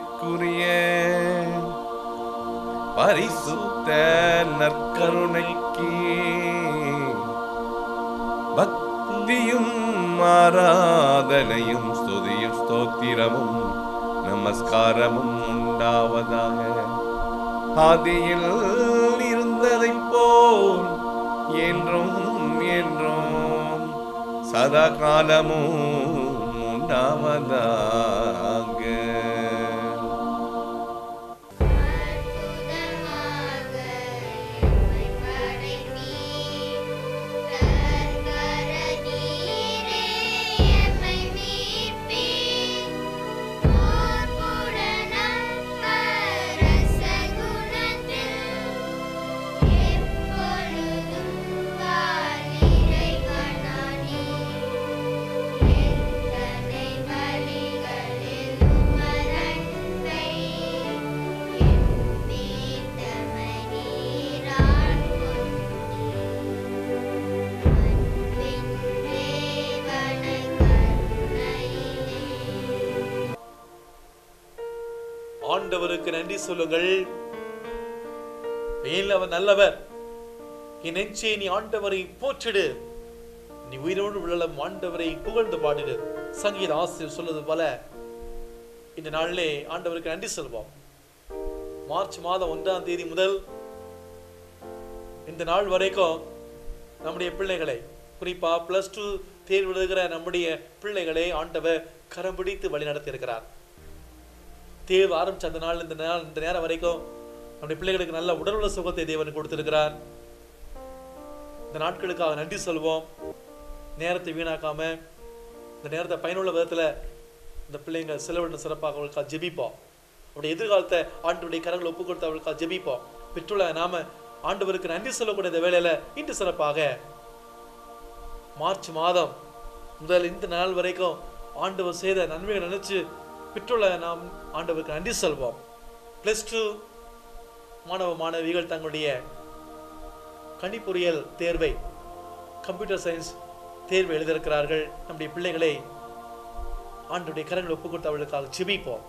போற்றிக்குரிய பரிசுத்த நற்கருணைக்கு பக்தியும் ஆராதனையும் ஸ்துதியும் ஸ்தோத்திரமும் நமஸ்காரமும் உண்டாவதாக ஆதியில் இருந்ததைப் போல் என்றும் என்றும் சதா காலமும் உண்டாவதாக அற்புதமாக எம்மை படைத்தீர். கர்த்தர நீரே எம்மை மீட்பீர். போர்ப்புடன் அன்பரச குணத்தில் எப்பொழுதும் வாழிறைவனானீர். எத்தனை வழிகளில் உமதன்பை எண்ணித்தமை நீரால் அன்பின் தேவன கருணையிலே ஆண்டவருக்கு நன்றி சொல்லுங்கள் ஏன் அவர் நல்லவர் என் நெஞ்சே நீ ஆண்டவரை போற்றிடு நீ உயிரோடு உள்ளம் ஆண்டவரை புகழ்ந்து பாடிடு சங்கீத ஆசிரியர் சொல்வது போல இந்த நாளிலே ஆண்டவருக்கு நன்றி சொல்வோம் மார்ச் மாதம் ஒன்றாம் தேதி முதல் இந்த நாள் வரைக்கும் நம்முடைய பிள்ளைகளை குறிப்பா பிளஸ் டூ தேர்வு எழுதுகிற நம்முடைய பிள்ளைகளை ஆண்டவர் கரம் பிடித்து வழி நடத்தி இருக்கிறார் தேர்வு ஆரம்பிச்ச அந்த நாள் இந்த நாள் இந்த நேரம் வரைக்கும் நம்முடைய பிள்ளைகளுக்கு நல்ல உடல்நல சுகத்தை தேவன் கொடுத்திருக்கிறார் இந்த நாட்களுக்காக நன்றி சொல்வோம் நேரத்தை வீணாக்காம இந்த நேரத்தை பயனுள்ள விதத்துல இந்த பிள்ளைங்க செலவிட சிறப்பாக அவர்களுக்காக ஜெபிப்போம் அவருடைய எதிர்காலத்தை ஆண்டவருடைய கரங்களை ஒப்பு கொடுத்து அவர்களுக்காக ஜெபிப்போம் பெற்றுள்ள நாம ஆண்டவருக்கு நன்றி சொல்லக்கூடிய இந்த வேளையில இன்று சிறப்பாக மார்ச் மாதம் முதல் இந்த நாள் வரைக்கும் ஆண்டவர் செய்த நன்மைகளை நினைச்சு பெற்றுள்ள நாம் ஆண்டவருக்கு நன்றி சொல்வோம் பிளஸ் டூ மாணவ மாணவிகள் தங்களுடைய கணிப்பொறியியல் தேர்வை கம்ப்யூட்டர் சயின்ஸ் தேர்வு எழுதியிருக்கிறார்கள் நம்முடைய பிள்ளைகளை ஆண்டுடைய கரங்களை ஒப்புக் கொடுத்து அவர்களுக்காக ஜெபிப்போம்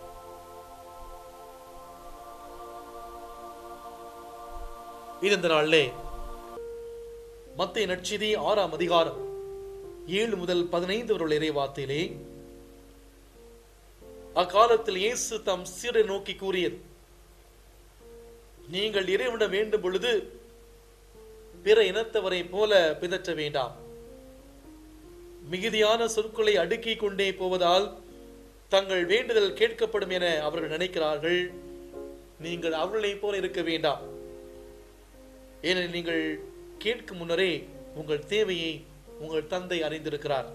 இது இந்த நாளிலே மத்திய நற்செய்தி ஆறாம் அதிகாரம் ஏழு முதல் பதினைந்து வரை இறைவார்த்தையிலே அக்காலத்தில் இயேசு தம் சீரை நோக்கி கூறியது நீங்கள் இறைவனிடம் வேண்டும் பொழுது பிற இனத்தவரை போல பிதற்ற வேண்டாம் மிகுதியான சொற்களை அடுக்கிக் கொண்டே போவதால் தங்கள் வேண்டுதல் கேட்கப்படும் என அவர்கள் நினைக்கிறார்கள் நீங்கள் அவர்களைப் போல இருக்க வேண்டாம் ஏனெனில் நீங்கள் கேட்கும் முன்னரே உங்கள் தேவையை உங்கள் தந்தை அறிந்திருக்கிறார்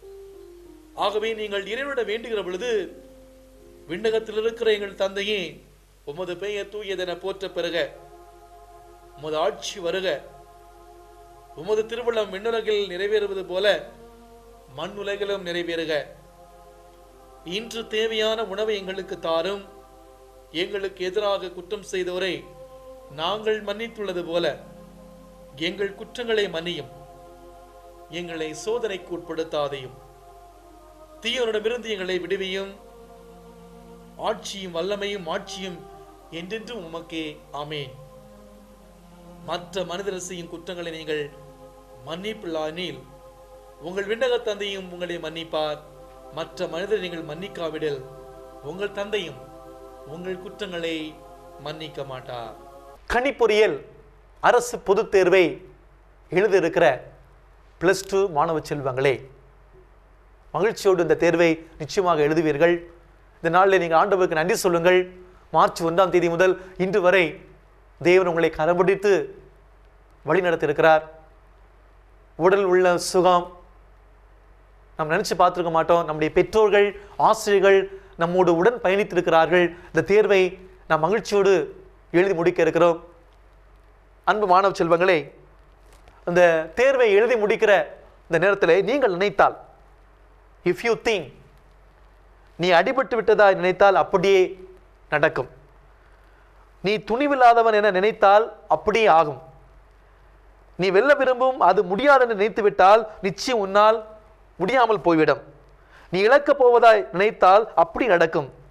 ஆகவே நீங்கள் இறைவனிடம் வேண்டுகிற பொழுது விண்ணகத்தில் இருக்கிற எங்கள் தந்தையே உமது பெயர் தூயதென போற்ற பெறுக உமது ஆட்சி வருக உமது திருவிழம் விண்ணுலகில் நிறைவேறுவது போல மண் உலகிலும் நிறைவேறுக இன்று தேவையான உணவை எங்களுக்கு தாரும் எங்களுக்கு எதிராக குற்றம் செய்தோரை நாங்கள் மன்னித்துள்ளது போல எங்கள் குற்றங்களை மன்னியும் எங்களை சோதனைக்கு உட்படுத்தாதையும் தீயோரிடமிருந்து எங்களை விடுவியும் ஆட்சியும் வல்லமையும் ஆட்சியும் என்றென்றும் உமக்கே ஆமேன் மற்ற மனிதர் செய்யும் குற்றங்களை நீங்கள் மன்னிப்பில்லானில் உங்கள் விண்ணக தந்தையும் உங்களை மன்னிப்பார் மற்ற மனிதரை நீங்கள் மன்னிக்காவிடில் உங்கள் தந்தையும் உங்கள் குற்றங்களை மன்னிக்க மாட்டார் கணிப்பொறியியல் அரசு பொதுத் தேர்வை எழுதியிருக்கிற ப்ளஸ் டூ மாணவ செல்வங்களே மகிழ்ச்சியோடு இந்த தேர்வை நிச்சயமாக எழுதுவீர்கள் இந்த நாளில் நீங்கள் ஆண்டவருக்கு நன்றி சொல்லுங்கள் மார்ச் ஒன்றாம் தேதி முதல் இன்று வரை தேவன் உங்களை கரம்பிடித்து வழி நடத்தியிருக்கிறார் உடல் உள்ள சுகம் நாம் நினச்சி பார்த்துருக்க மாட்டோம் நம்முடைய பெற்றோர்கள் ஆசிரியர்கள் நம்மோடு உடன் பயணித்திருக்கிறார்கள் இந்த தேர்வை நாம் மகிழ்ச்சியோடு எழுதி முடிக்க இருக்கிறோம் அன்பு மாணவ செல்வங்களே இந்த தேர்வை எழுதி முடிக்கிற இந்த நேரத்தில் நீங்கள் நினைத்தால் இஃப் யூ திங்க் நீ அடிபட்டு விட்டதா நினைத்தால் அப்படியே நடக்கும் நீ துணிவில்லாதவன் என நினைத்தால் அப்படியே ஆகும் நீ வெல்ல விரும்பும் அது முடியாது என்று நினைத்து விட்டால் நிச்சயம் உன்னால் முடியாமல் போய்விடும் நீ இழக்கப் போவதாய் நினைத்தால் அப்படி நடக்கும்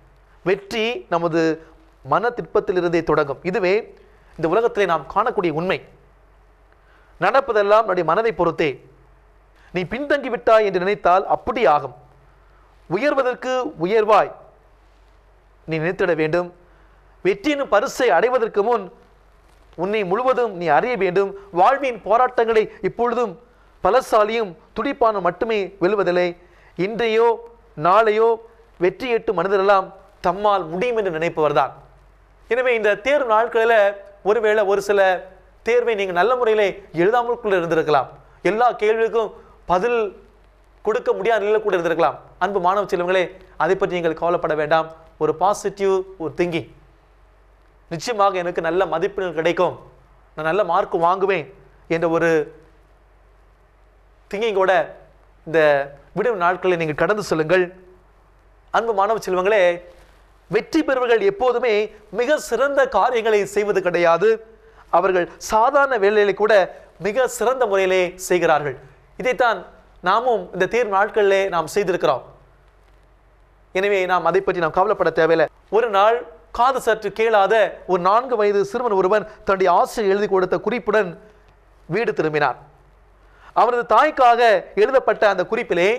வெற்றி நமது மன திட்பத்திலிருந்தே தொடங்கும் இதுவே இந்த உலகத்திலே நாம் காணக்கூடிய உண்மை நடப்பதெல்லாம் நம்முடைய மனதை பொறுத்தே நீ பின்தங்கி விட்டாய் என்று நினைத்தால் அப்படி ஆகும் உயர்வதற்கு உயர்வாய் நீ நினைத்திட வேண்டும் வெற்றியின் பரிசை அடைவதற்கு முன் உன்னை முழுவதும் நீ அறிய வேண்டும் வாழ்வின் போராட்டங்களை இப்பொழுதும் பலசாலியும் துடிப்பான மட்டுமே வெல்வதில்லை இன்றையோ நாளையோ வெற்றி எட்டும் மனிதரெல்லாம் தம்மால் முடியும் என்று நினைப்பவர்தான் எனவே இந்த தேர்வு நாட்களில் ஒருவேளை ஒரு சில தேர்வை நீங்கள் நல்ல முறையிலே எழுதாமல் கூட இருந்திருக்கலாம் எல்லா கேள்விக்கும் பதில் கொடுக்க முடியாத நிலையில் கூட இருந்திருக்கலாம் அன்பு மாணவ செல்வங்களே அதை பற்றி நீங்கள் கவலைப்பட வேண்டாம் ஒரு பாசிட்டிவ் ஒரு திங்கிங் நிச்சயமாக எனக்கு நல்ல மதிப்பெண்கள் கிடைக்கும் நான் நல்ல மார்க் வாங்குவேன் என்ற ஒரு திங்கிங்கோட இந்த விடுவு நாட்களை நீங்கள் கடந்து செல்லுங்கள் அன்பு மாணவ செல்வங்களே வெற்றி பெறுவர்கள் எப்போதுமே மிக சிறந்த காரியங்களை செய்வது கிடையாது அவர்கள் சாதாரண வேலைகளை கூட மிக சிறந்த முறையிலே செய்கிறார்கள் இதைத்தான் நாமும் இந்த தேர்வு நாட்களிலே நாம் செய்திருக்கிறோம் எனவே நாம் அதை பற்றி நாம் கவலைப்பட தேவையில்லை ஒரு நாள் காது சற்று கேளாத ஒரு நான்கு வயது சிறுவன் ஒருவன் தன்னுடைய ஆசிரியர் எழுதி கொடுத்த குறிப்புடன் வீடு திரும்பினார் அவரது தாய்க்காக எழுதப்பட்ட அந்த குறிப்பிலே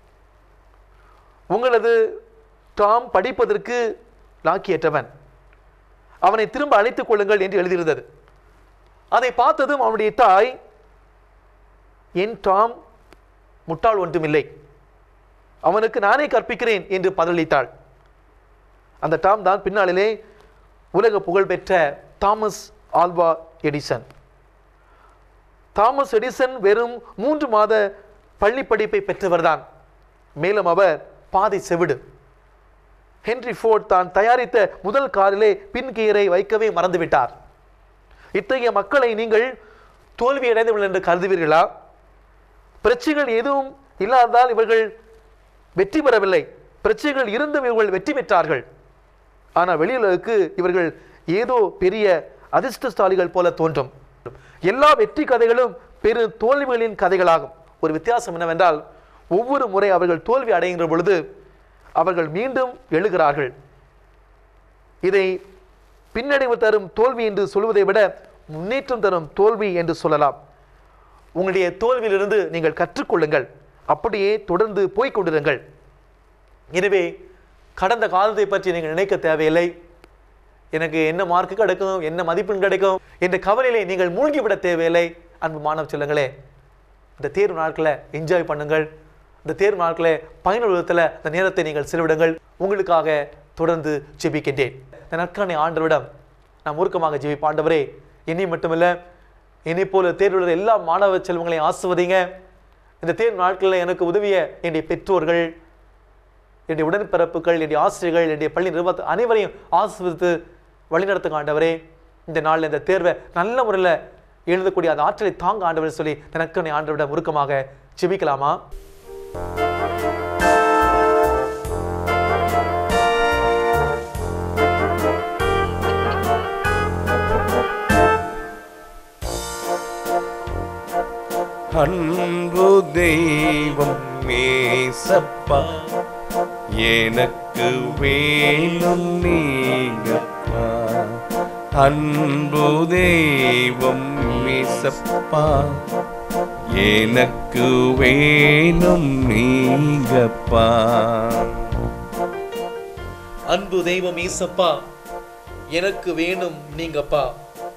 உங்களது டாம் படிப்பதற்கு லாக்கியற்றவன் அவனை திரும்ப அழைத்துக் கொள்ளுங்கள் என்று எழுதியிருந்தது அதை பார்த்ததும் அவனுடைய தாய் என் டாம் முட்டாள் ஒன்றுமில்லை அவனுக்கு நானே கற்பிக்கிறேன் என்று பதிலளித்தாள் அந்த டாம் தான் பின்னாளிலே உலக புகழ்பெற்ற Thomas Alva Edison Thomas Edison வெறும் மூன்று மாத பள்ளி படிப்பை பெற்றவர்தான் மேலும் அவர் பாதை செவிடு ஹென்ரி ஃபோர்ட் தான் தயாரித்த முதல் காரிலே பின் கியரை வைக்கவே மறந்துவிட்டார் இத்தகைய மக்களை நீங்கள் தோல்வி அடைந்தவர்கள் என்று கருதுவீர்களா பிரச்சனைகள் எதுவும் இல்லாததால் இவர்கள் வெற்றி பெறவில்லை பிரச்சனைகள் இருந்தும் இவர்கள் வெற்றி பெற்றார்கள் ஆனால் வெளியுலகுக்கு இவர்கள் ஏதோ பெரிய அதிர்ஷ்டசாலிகள் போல தோன்றும் எல்லா வெற்றி கதைகளும் பெரு தோல்விகளின் கதைகளாகும் ஒரு வித்தியாசம் என்னவென்றால் ஒவ்வொரு முறை அவர்கள் தோல்வி அடைகின்ற பொழுது அவர்கள் மீண்டும் எழுகிறார்கள் இதை பின்னடைவு தரும் தோல்வி என்று சொல்வதை விட முன்னேற்றம் தரும் தோல்வி என்று சொல்லலாம் உங்களுடைய தோல்வியிலிருந்து நீங்கள் கற்றுக்கொள்ளுங்கள் அப்படியே தொடர்ந்து போய்க் கொண்டிருங்கள் எனவே கடந்த காலத்தை பற்றி நீங்கள் நினைக்க தேவையில்லை எனக்கு என்ன மார்க் கிடைக்கும் என்ன மதிப்பெண் கிடைக்கும் என்ற கவலையிலே நீங்கள் மூழ்கிவிட தேவையில்லை அன்பு மாணவ செல்லுங்களே இந்த தேர்வு நாட்களை என்ஜாய் பண்ணுங்கள் இந்த தேர்வு நாட்களை பயனுள்ளத்தில் இந்த நேரத்தை நீங்கள் செலவிடுங்கள் உங்களுக்காக தொடர்ந்து ஜெபிக்கின்றேன் இந்த நற்கரணை ஆண்டவரிடம் நான் மூர்க்கமாக ஜெபிப்ப ஆண்டவரே என்னை மட்டுமில்ல என்னை போல தேர்வுள்ள எல்லா மாணவ செல்வங்களையும் ஆசுவதிங்க இந்த தேர்வு நாட்களில் எனக்கு உதவிய என்னுடைய பெற்றோர்கள் என்னுடைய உடன்பிறப்புகள் என்னுடைய ஆசிரியர்கள் என்னுடைய பள்ளி நிர்வாக அனைவரையும் ஆசிர்வதித்து வழிநடத்துங்க ஆண்டவரே இந்த நாளில் இந்த தேர்வை நல்ல முறையில் எழுதக்கூடிய அந்த ஆற்றலை தாங்க ஆண்டவர் சொல்லி தனக்கு ஆண்டவரிடம் முறுக்கமாக ஜெபிக்கலாமா அன்பு தெய்வம் மேசப்பா எனக்கு வேணும் நீங்கப்பா அன்பு தெய்வம் மேசப்பா எனக்கு வேணும் நீங்கப்பா அன்பு தெய்வம் ஈசப்பா எனக்கு வேணும் நீங்கப்பா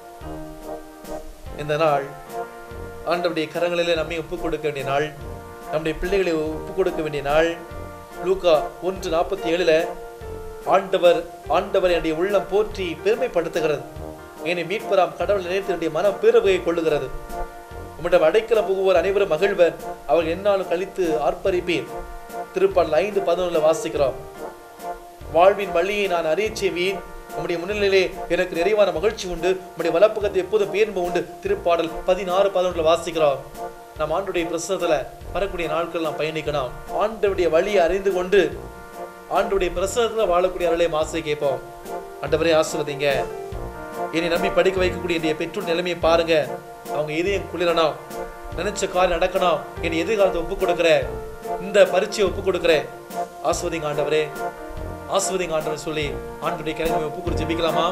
இந்த நாள் ஆண்டவருடைய கரங்களிலே நம்மை ஒப்புக் கொடுக்க வேண்டிய நாள் நம்முடைய பிள்ளைகளை ஒப்புக் கொடுக்க வேண்டிய நாள் லூக்கா ஒன்று நாற்பத்தி ஏழுல ஆண்டவர் ஆண்டவர் என்னுடைய உள்ளம் போற்றி பெருமைப்படுத்துகிறது என்னை மீட்பராம் கடவுள் நினைத்து என்னுடைய மனம் பேரவையை கொள்ளுகிறது உம்மிடம் அடைக்கலம் புகுவோர் அனைவரும் மகிழ்வர் அவர்கள் என்னாலும் கழித்து ஆர்ப்பரிப்பீர் திருப்பாடல் ஐந்து பதினொன்றுல வாசிக்கிறோம் வாழ்வின் வழியை நான் அறியச் செய்வேன் உம்முடைய முன்னிலையிலே எனக்கு நிறைவான மகிழ்ச்சி உண்டு உம்முடைய வலப்பக்கத்தை எப்போதும் பேர்ந்து உண்டு திருப்பாடல் பதினாறு பதினொன்றுல வாசிக்கிறோம் நாம் ஆண்டுடைய பிரசனத்துல வரக்கூடிய நாட்கள் நாம் பயணிக்கணும் ஆண்டவருடைய வழியை அறிந்து கொண்டு ஆண்டுடைய பிரசனத்துல வாழக்கூடிய அருளை மாசை கேட்போம் ஆண்டவரே ஆசிர்வதிங்க என்னை நம்பி படிக்க வைக்கக்கூடிய என்னுடைய பெற்றோர் நிலைமையை பாருங்க அவங்க இதயம் குளிரணும் நினைச்ச காரியம் நடக்கணும் என் எதிர்காலத்தை ஒப்பு கொடுக்குறேன் இந்த பரீட்சையை ஒப்பு கொடுக்குறேன் ஆஸ்வதிங்க ஆண்டவரே ஆஸ்வதிங்க ஆண்டவர் சொல்லி ஆண்டுடைய கிழமை ஒப்பு குறித்து ஜெபிக்கலாமா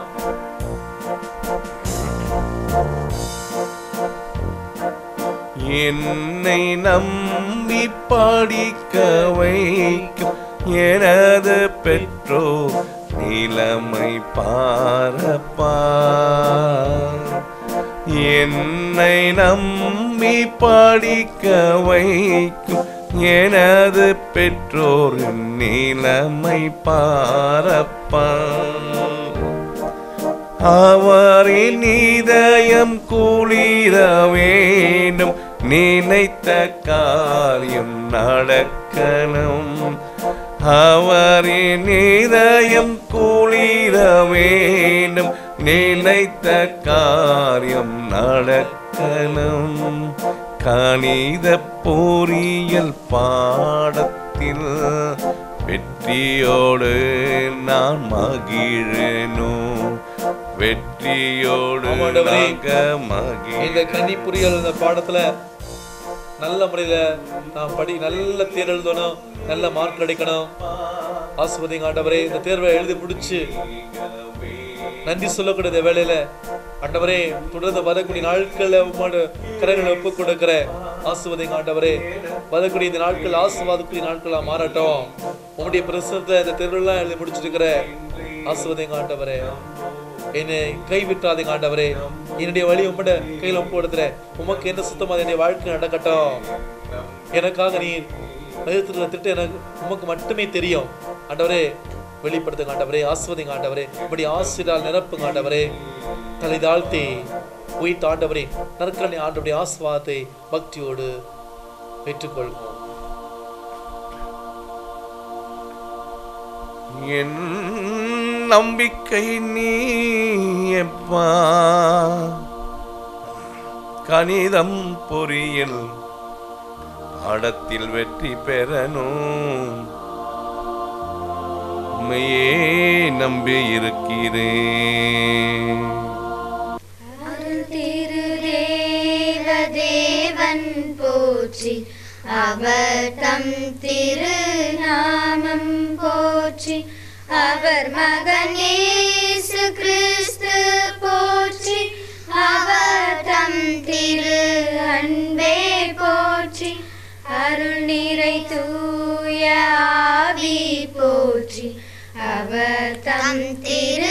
என்னை நம்பி படிக்க வைக்கும் எனது பெற்றோர் நிலைமை பாரப்பா என்னை நம்பி படிக்க வைக்கும் எனது பெற்றோரின் நிலைமை பாரப்பா அவரின் இதயம் குளிர வேண்டும் நினைத்த காரியம் நடக்கணும் அவரின் இதயம் குளிர வேண்டும் நினைத்த காரியம் நடக்கணும் கணித பொறியியல் பாடத்தில் வெற்றியோடு நான் மகிழணும் வெற்றியோடு ஆமாண்டவரே. நாங்க மகிழ இந்த கன்னி புரியல் இந்த பாடத்துல நல்ல முறையில நான் படி நல்ல தேர்வு எழுதணும் நல்ல மார்க் கிடைக்கணும் ஆஸ்வதிங்க ஆண்டவரே இந்த தேர்வை எழுதி முடிச்சு நன்றி சொல்லக்கூடிய இந்த வேலையில ஆண்டவரே தொடர்ந்து வரக்கூடிய நாட்கள்ல உம்மோட கரங்களை ஒப்பு கொடுக்கிற ஆசுவதிங்க ஆண்டவரே வரக்கூடிய இந்த நாட்கள் ஆசுவாதக்கூடிய நாட்களா மாறட்டும் உங்களுடைய பிரசனத்துல இந்த தெருவெல்லாம் எழுதி முடிச்சிருக்கிற ஆசுவதிங்க ஆண்டவரே என்னை கைவிட்டாதீங்க ஆண்டவரே என்னுடைய வழி உம்மோட கையில ஒப்பு கொடுத்துறேன் உமக்கு என்ன சுத்தமா என்னுடைய வாழ்க்கை நடக்கட்டும் எனக்காக நீ வகுத்துள்ள திட்டம் எனக்கு உமக்கு மட்டுமே தெரியும் ஆண்டவரே வெளிப்படுத்துங்க ஆண்டவரே ஆஸ்வதிங்க ஆண்டவரே இப்படி ஆசிரியரால் நிரப்புங்க ஆண்டவரே தலை தாழ்த்தி உயிர்த்த ஆண்டவரே நற்கரணி ஆண்டவருடைய ஆஸ்வாதத்தை பக்தியோடு பெற்றுக்கொள்வோம் என் நம்பிக்கை நீயப்பா கணிதம் பொறியில் பாடத்தில் வெற்றி பெறணும் உண்மையே நம்பி இருக்கிறேன் திருதேவதேவன் போற்றி அவர் தம் திருநாமம் போற்றி அவர் மகன் இயேசு கிறிஸ்து போற்றி அவர் தம் திரு அன்பே போற்றி அருள் நிறை தூய ஆவி போற்றி அவர் தம் திரு